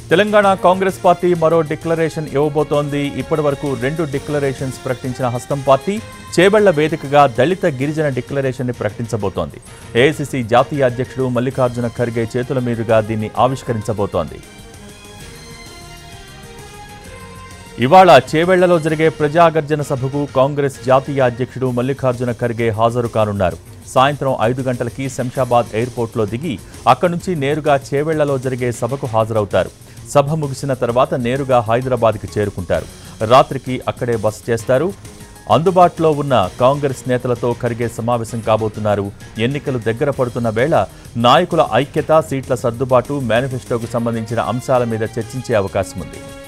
Telangana Congress party మరో declaration ఇవ్వబోతోంది ఇప్పటి వరకు రెండు డిక్లరేషన్స్ ప్రకటించిన హస్తం పార్టీ చేవెళ్ల వేదికగా దళిత గిరిజన డిక్లరేషన్ ని ప్రకటించబోతోంది ఏఐసిసి జాతీయ అధ్యక్షుడు మల్లికార్జున ఖర్గే చేతుల మీదుగా దీన్ని ఆవిష్కరించబోతోంది ఇవాళ చేవెళ్లలో జరిగే ప్రజాగర్జన సభకు కాంగ్రెస్ జాతీయ అధ్యక్షుడు మల్లికార్జున ఖర్గే హాజరు కానున్నారు సాయంత్రం ఐదు గంటలకి శంషాబాద్ ఎయిర్పోర్ట్లో దిగి అక్కడి నుంచి నేరుగా చేవెళ్లలో జరిగే సభకు హాజరవుతారు సభ ముగిసిన తర్వాత నేరుగా హైదరాబాద్కి చేరుకుంటారు రాత్రికి అక్కడే బస చేస్తారు అందుబాటులో ఉన్న కాంగ్రెస్ నేతలతో ఖర్గే సమావేశం కాబోతున్నారు ఎన్నికలు దగ్గర పడుతున్న వేళ నాయకుల ఐక్యత సీట్ల సర్దుబాటు మేనిఫెస్టోకు సంబంధించిన అంశాల మీద చర్చించే అవకాశం ఉంది